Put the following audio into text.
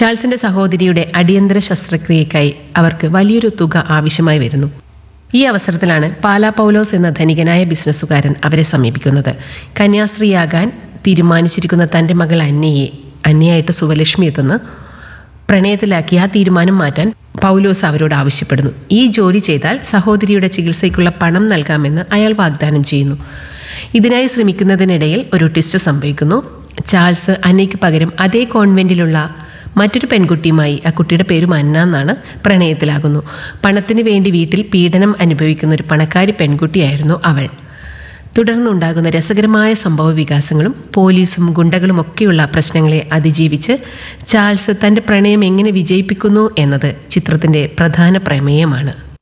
ചാൾസിന്റെ സഹോദരിയുടെ അടിയന്തര ശസ്ത്രക്രിയയ്ക്കായി അവർക്ക് വലിയൊരു തുക ആവശ്യമായി വരുന്നു ഈ അവസരത്തിലാണ് പാലാ പൗലോസ് എന്ന ധനികനായ ബിസിനസ്സുകാരൻ അവരെ സമീപിക്കുന്നത് കന്യാസ്ത്രീയാകാൻ തീരുമാനിച്ചിരിക്കുന്ന തൻ്റെ മകൾ അന്നയെ അന്നയായിട്ട് സുവലക്ഷ്മി എത്തുന്ന പ്രണയത്തിലാക്കി ആ തീരുമാനം മാറ്റാൻ പൗലോസ് അവരോട് ആവശ്യപ്പെടുന്നു ഈ ജോലി ചെയ്താൽ സഹോദരിയുടെ ചികിത്സയ്ക്കുള്ള പണം നൽകാമെന്ന് അയാൾ വാഗ്ദാനം ചെയ്യുന്നു ഇതിനായി ശ്രമിക്കുന്നതിനിടയിൽ ഒരു ട്വിസ്റ്റ് സംഭവിക്കുന്നു ചാൾസ് അന്നയ്ക്ക് പകരം അതേ കോൺവെന്റിലുള്ള മറ്റൊരു പെൺകുട്ടിയുമായി ആ കുട്ടിയുടെ പേര് മന്ന എന്നാണ് പ്രണയത്തിലാകുന്നു പണത്തിന് വേണ്ടി വീട്ടിൽ പീഡനം അനുഭവിക്കുന്ന ഒരു പണക്കാരി പെൺകുട്ടിയായിരുന്നു അവൾ തുടർന്നുണ്ടാകുന്ന രസകരമായ സംഭവ വികാസങ്ങളും പോലീസും ഗുണ്ടകളും ഒക്കെയുള്ള പ്രശ്നങ്ങളെ അതിജീവിച്ച് ചാൾസ് തൻ്റെ പ്രണയം എങ്ങനെ വിജയിപ്പിക്കുന്നു എന്നത് ചിത്രത്തിൻ്റെ പ്രധാന പ്രമേയമാണ്